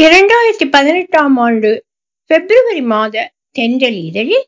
இரண்டாயிரத்தி பதினெட்டாம் ஆண்டு பிப்ரவரி மாத தென்றல் இதழில்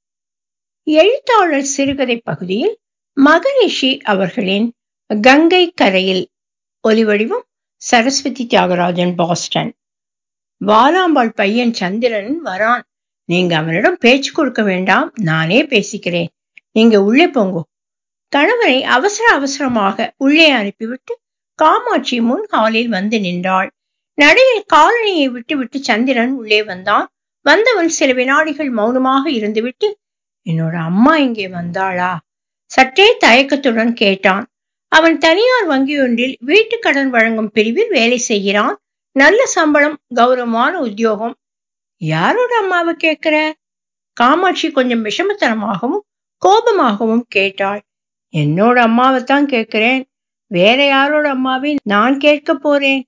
எழுத்தாளர் சிறுகதை பகுதியில் மகரிஷி அவர்களின் கங்கை கரையில் ஒலிவடிவம் சரஸ்வதி தியாகராஜன் பாஸ்டன் வாலாம்பாள் பையன் சந்திரன் வரான் நீங்க அவனிடம் பேச்சு கொடுக்க வேண்டாம் நானே பேசிக்கிறேன் நீங்க உள்ளே போங்கோ கணவரை அவசர அவசரமாக உள்ளே அனுப்பிவிட்டு காமாட்சி முன் ஹாலில் வந்து நின்றாள் நடையில் காலனியை விட்டுவிட்டு சந்திரன் உள்ளே வந்தான் வந்தவன் சில வினாடிகள் மௌனமாக இருந்துவிட்டு என்னோட அம்மா இங்கே வந்தாளா சற்றே தயக்கத்துடன் கேட்டான் அவன் தனியார் வங்கியொன்றில் வீட்டு கடன் வழங்கும் பிரிவில் வேலை செய்கிறான் நல்ல சம்பளம் கௌரவமான உத்தியோகம் யாரோட அம்மாவை கேட்கிற காமாட்சி கொஞ்சம் விஷமத்தனமாகவும் கோபமாகவும் கேட்டாள் என்னோட அம்மாவை தான் கேட்கிறேன் வேற யாரோட அம்மாவை நான் கேட்க போறேன்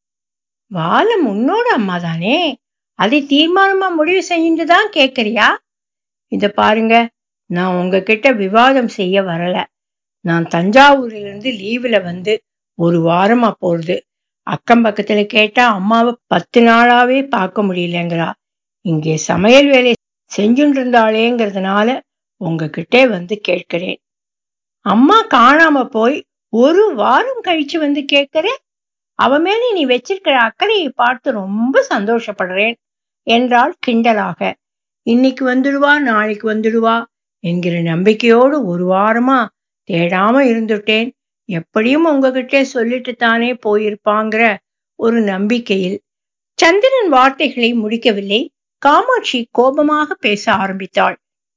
வாலம் உன்னோட அம்மா தானே அதை தீர்மானமா முடிவு செஞ்சுட்டு தான் கேட்கறியா இத பாருங்க நான் உங்ககிட்ட விவாதம் செய்ய வரல நான் தஞ்சாவூர்ல இருந்து லீவுல வந்து ஒரு வாரமா போறது அக்கம் பக்கத்துல கேட்டா அம்மாவை பத்து நாளாவே பார்க்க முடியலங்கிறா இங்கே சமையல் வேலை செஞ்சுட்டு இருந்தாளேங்கிறதுனால உங்ககிட்ட வந்து கேட்கிறேன் அம்மா காணாம போய் ஒரு வாரம் கழிச்சு வந்து கேட்கிறேன் அவ மேல நீ வச்சிருக்கிற அக்கறையை பார்த்து ரொம்ப சந்தோஷப்படுறேன் என்றாள் கிண்டலாக இன்னைக்கு வந்துடுவா நாளைக்கு வந்துடுவா என்கிற நம்பிக்கையோடு ஒரு வாரமா தேடாம இருந்துட்டேன் எப்படியும் உங்ககிட்ட சொல்லிட்டு தானே போயிருப்பாங்கிற ஒரு நம்பிக்கையில் சந்திரன் வார்த்தைகளை முடிக்கவில்லை காமாட்சி கோபமாக பேச ஆரம்பித்தாள்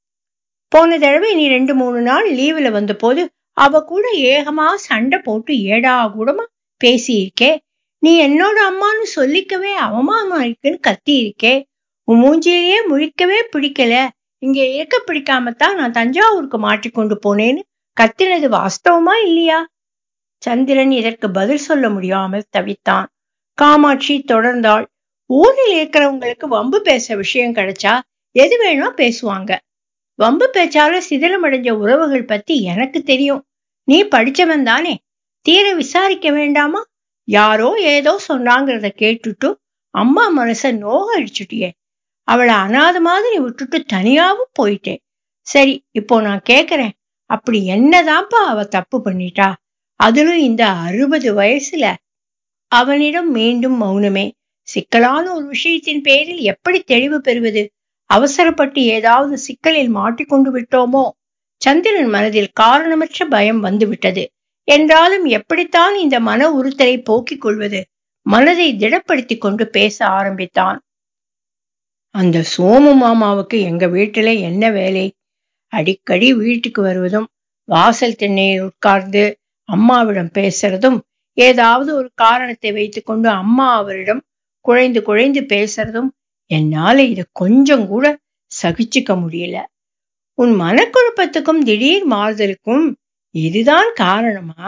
போன தடவை நீ ரெண்டு மூணு நாள் லீவுல வந்த போது அவ கூட ஏகமா சண்டை போட்டு ஏடா கூடமா பேசியிருக்கே நீ என்னோட அம்மான்னு சொல்லிக்கவே அவமானமா இருக்குன்னு கத்தி இருக்கே உன் மூஞ்சிலேயே முழிக்கவே பிடிக்கல இங்க இருக்க பிடிக்காமத்தான் நான் தஞ்சாவூருக்கு மாட்டிக்கொண்டு போனேன்னு கத்தினது வாஸ்தவமா இல்லையா சந்திரன் இதற்கு பதில் சொல்ல முடியாமல் தவித்தான் காமாட்சி தொடர்ந்தாள் ஊரில் இருக்கிறவங்களுக்கு வம்பு பேச விஷயம் கிடைச்சா எது வேணா பேசுவாங்க வம்பு பேச்சால சிதிலமடைஞ்ச உறவுகள் பத்தி எனக்கு தெரியும் நீ படிச்சவன் தானே தீர விசாரிக்க வேண்டாமா யாரோ ஏதோ சொன்னாங்கிறத கேட்டுட்டு அம்மா மனச நோக அடிச்சுட்டியே அவளை அனாத மாதிரி விட்டுட்டு தனியாவும் போயிட்டேன் சரி இப்போ நான் கேக்குறேன் அப்படி என்னதான்ப்பா அவ தப்பு பண்ணிட்டா அதிலும் இந்த அறுபது வயசுல அவனிடம் மீண்டும் மௌனமே சிக்கலான ஒரு விஷயத்தின் பேரில் எப்படி தெளிவு பெறுவது அவசரப்பட்டு ஏதாவது சிக்கலில் மாட்டிக்கொண்டு விட்டோமோ சந்திரன் மனதில் காரணமற்ற பயம் வந்துவிட்டது என்றாலும் எப்படித்தான் இந்த மன உறுத்தலை போக்கிக் கொள்வது மனதை திடப்படுத்திக் கொண்டு பேச ஆரம்பித்தான் அந்த சோமு மாமாவுக்கு எங்க வீட்டுல என்ன வேலை அடிக்கடி வீட்டுக்கு வருவதும் வாசல் திண்ணையில் உட்கார்ந்து அம்மாவிடம் பேசுறதும் ஏதாவது ஒரு காரணத்தை வைத்துக்கொண்டு அம்மா அவரிடம் குழைந்து குழைந்து பேசுறதும் என்னால இத கொஞ்சம் கூட சகிச்சுக்க முடியல உன் மனக்குழப்பத்துக்கும் திடீர் மாறுதலுக்கும் இதுதான் காரணமா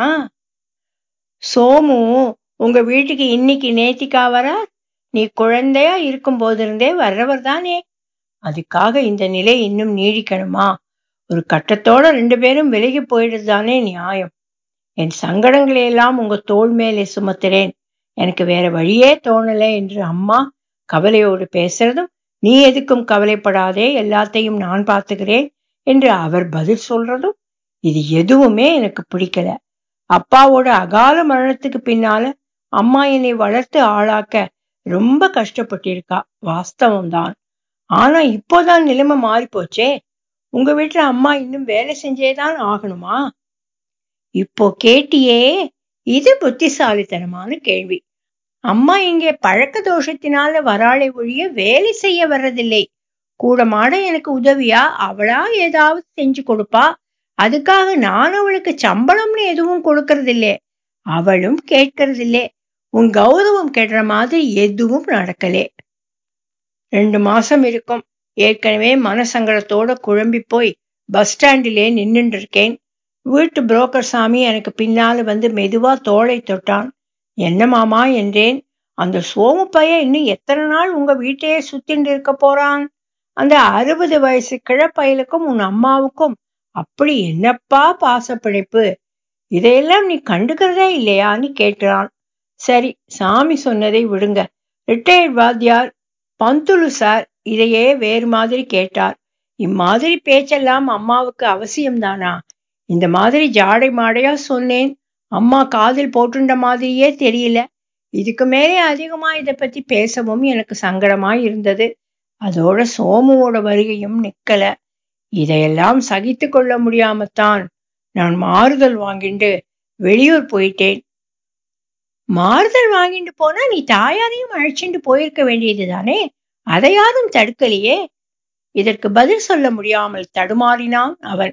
சோமு உங்க வீட்டுக்கு இன்னைக்கு நேத்திக்கா வர நீ குழந்தையா இருக்கும் போதிருந்தே வர்றவர் தானே அதுக்காக இந்த நிலை இன்னும் நீடிக்கணுமா ஒரு கட்டத்தோட ரெண்டு பேரும் விலகி போயிடுறது தானே நியாயம் என் சங்கடங்களை எல்லாம் உங்க தோல் மேலே சுமத்துறேன் எனக்கு வேற வழியே தோணல என்று அம்மா கவலையோடு பேசுறதும் நீ எதுக்கும் கவலைப்படாதே எல்லாத்தையும் நான் பார்த்துக்கிறேன் என்று அவர் பதில் சொல்றதும் இது எதுவுமே எனக்கு பிடிக்கல அப்பாவோட அகால மரணத்துக்கு பின்னால அம்மா என்னை வளர்த்து ஆளாக்க ரொம்ப கஷ்டப்பட்டிருக்கா வாஸ்தவம் தான் ஆனா இப்போதான் நிலைமை மாறி போச்சே உங்க வீட்டுல அம்மா இன்னும் வேலை செஞ்சேதான் ஆகணுமா இப்போ கேட்டியே இது புத்திசாலித்தனமான கேள்வி அம்மா இங்கே பழக்க தோஷத்தினால வராளை ஒழிய வேலை செய்ய வர்றதில்லை கூட மாட எனக்கு உதவியா அவளா ஏதாவது செஞ்சு கொடுப்பா அதுக்காக நான் அவளுக்கு சம்பளம்னு எதுவும் கொடுக்கறதில்லை அவளும் கேட்கறதில்லை உன் கௌரவம் கெடுற மாதிரி எதுவும் நடக்கலே ரெண்டு மாசம் இருக்கும் ஏற்கனவே மனசங்கடத்தோட குழம்பி போய் பஸ் ஸ்டாண்டிலே நின்னுட்டு இருக்கேன் வீட்டு புரோக்கர் சாமி எனக்கு பின்னால வந்து மெதுவா தோளை தொட்டான் என்ன மாமா என்றேன் அந்த சோமு பையன் இன்னும் எத்தனை நாள் உங்க வீட்டையே சுத்தின்னு இருக்க போறான் அந்த அறுபது வயசு கிழப்பயலுக்கும் உன் அம்மாவுக்கும் அப்படி என்னப்பா பாசப்பிழைப்பு இதையெல்லாம் நீ கண்டுக்கிறதே இல்லையான்னு கேட்கிறான் சரி சாமி சொன்னதை விடுங்க ரிட்டையர்ட் வாத்தியார் பந்துலு சார் இதையே வேறு மாதிரி கேட்டார் இம்மாதிரி பேச்செல்லாம் அம்மாவுக்கு அவசியம்தானா இந்த மாதிரி ஜாடை மாடையா சொன்னேன் அம்மா காதில் போட்டுண்ட மாதிரியே தெரியல இதுக்கு மேலே அதிகமா இதை பத்தி பேசவும் எனக்கு சங்கடமா இருந்தது அதோட சோமுவோட வருகையும் நிக்கல இதையெல்லாம் சகித்து கொள்ள முடியாமத்தான் நான் மாறுதல் வாங்கிண்டு வெளியூர் போயிட்டேன் மாறுதல் வாங்கிட்டு போனா நீ தாயாரையும் அழைச்சிட்டு போயிருக்க வேண்டியது தானே அதை யாரும் தடுக்கலையே இதற்கு பதில் சொல்ல முடியாமல் தடுமாறினான் அவன்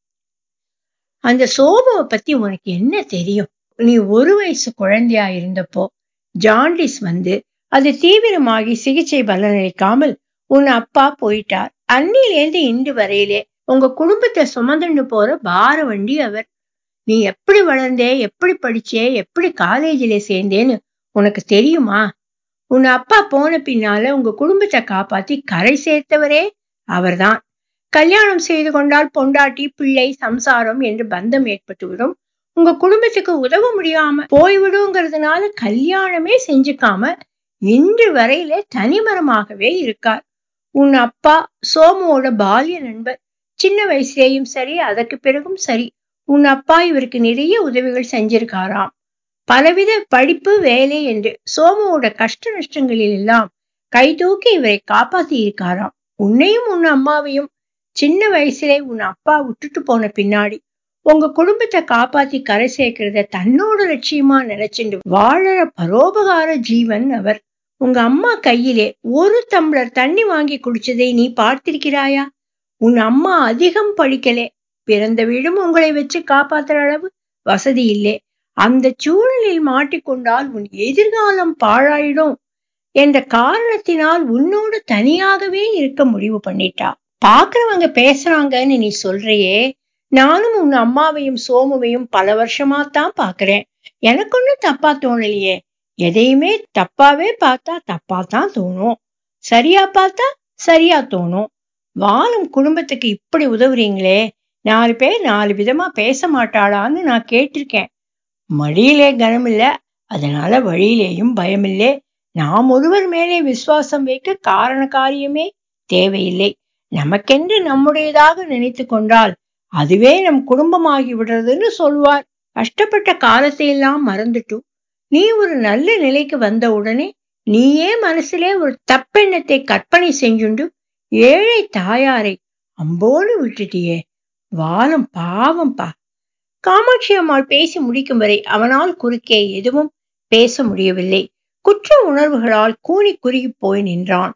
அந்த சோமுவை பத்தி உனக்கு என்ன தெரியும் நீ ஒரு வயசு குழந்தையா இருந்தப்போ ஜாண்டிஸ் வந்து அது தீவிரமாகி சிகிச்சை பலனளிக்காமல் உன் அப்பா போயிட்டார் அன்னிலேருந்து இன்று வரையிலே உங்க குடும்பத்தை சுமந்துண்டு போற பார வண்டி அவர் நீ எப்படி வளர்ந்தே எப்படி படிச்சே எப்படி காலேஜில சேர்ந்தேன்னு உனக்கு தெரியுமா உன் அப்பா போன பின்னால உங்க குடும்பத்தை காப்பாத்தி கரை சேர்த்தவரே அவர்தான் கல்யாணம் செய்து கொண்டால் பொண்டாட்டி பிள்ளை சம்சாரம் என்று பந்தம் ஏற்பட்டுவிடும் உங்க குடும்பத்துக்கு உதவ முடியாம போய்விடுங்கிறதுனால கல்யாணமே செஞ்சுக்காம இன்று வரையில தனிமரமாகவே இருக்கார் உன் அப்பா சோமுவோட பால்ய நண்பர் சின்ன வயசுலேயும் சரி அதற்கு பிறகும் சரி உன் அப்பா இவருக்கு நிறைய உதவிகள் செஞ்சிருக்காராம் பலவித படிப்பு வேலை என்று சோமுவோட கஷ்ட நஷ்டங்களில் எல்லாம் கை தூக்கி இவரை காப்பாத்தி இருக்காராம் உன்னையும் உன் அம்மாவையும் சின்ன வயசுலே உன் அப்பா விட்டுட்டு போன பின்னாடி உங்க குடும்பத்தை காப்பாத்தி கரை சேர்க்கிறத தன்னோட லட்சியமா நினைச்சுண்டு வாழற பரோபகார ஜீவன் அவர் உங்க அம்மா கையிலே ஒரு டம்ளர் தண்ணி வாங்கி குடிச்சதை நீ பார்த்திருக்கிறாயா உன் அம்மா அதிகம் படிக்கலே பிறந்த வீடும் உங்களை வச்சு காப்பாத்துற அளவு வசதி இல்லை அந்த சூழலில் மாட்டிக்கொண்டால் உன் எதிர்காலம் பாழாயிடும் என்ற காரணத்தினால் உன்னோடு தனியாகவே இருக்க முடிவு பண்ணிட்டா பாக்குறவங்க பேசுறாங்கன்னு நீ சொல்றியே நானும் உன் அம்மாவையும் சோமுவையும் பல வருஷமா தான் பாக்குறேன் எனக்கு ஒன்னும் தப்பா தோணலையே எதையுமே தப்பாவே பார்த்தா தப்பா தான் தோணும் சரியா பார்த்தா சரியா தோணும் வாழும் குடும்பத்துக்கு இப்படி உதவுறீங்களே நாலு பேர் நாலு விதமா பேச மாட்டாளான்னு நான் கேட்டிருக்கேன் மடியிலே கனமில்ல அதனால வழியிலேயும் பயமில்லை நாம் ஒருவர் மேலே விசுவாசம் வைக்க காரண காரியமே தேவையில்லை நமக்கென்று நம்முடையதாக நினைத்து கொண்டால் அதுவே நம் குடும்பமாகி விடுறதுன்னு சொல்வார் கஷ்டப்பட்ட காலத்தை எல்லாம் மறந்துட்டும் நீ ஒரு நல்ல நிலைக்கு வந்த உடனே நீயே மனசிலே ஒரு தப்பெண்ணத்தை கற்பனை செஞ்சுண்டு ஏழை தாயாரை அம்போடு விட்டுட்டியே வானம் பாவம்பா காமாட்சி அம்மாள் பேசி முடிக்கும் வரை அவனால் குறுக்கே எதுவும் பேச முடியவில்லை குற்ற உணர்வுகளால் கூனி குறுகி போய் நின்றான்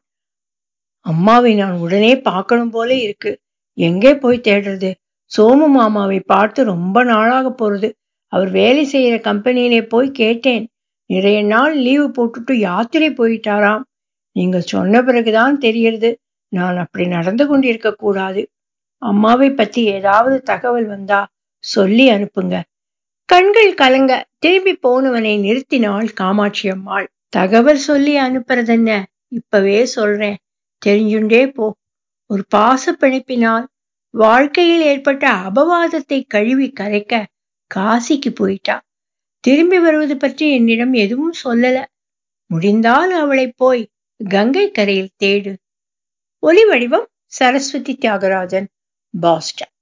அம்மாவை நான் உடனே பார்க்கணும் போல இருக்கு எங்கே போய் தேடுறது சோமு மாமாவை பார்த்து ரொம்ப நாளாக போறது அவர் வேலை செய்யற கம்பெனியிலே போய் கேட்டேன் நிறைய நாள் லீவு போட்டுட்டு யாத்திரை போயிட்டாராம் நீங்க சொன்ன பிறகுதான் தெரியறது நான் அப்படி நடந்து கொண்டிருக்க கூடாது அம்மாவை பத்தி ஏதாவது தகவல் வந்தா சொல்லி அனுப்புங்க கண்கள் கலங்க திரும்பி போனவனை நிறுத்தினாள் காமாட்சி அம்மாள் தகவல் சொல்லி அனுப்புறதென்ன இப்பவே சொல்றேன் தெரிஞ்சுண்டே போ ஒரு பாச பிணைப்பினால் வாழ்க்கையில் ஏற்பட்ட அபவாதத்தை கழுவி கரைக்க காசிக்கு போயிட்டா திரும்பி வருவது பற்றி என்னிடம் எதுவும் சொல்லல முடிந்தால் அவளை போய் கங்கை கரையில் தேடு ஒலி வடிவம் சரஸ்வதி தியாகராஜன் பாஸ்டன்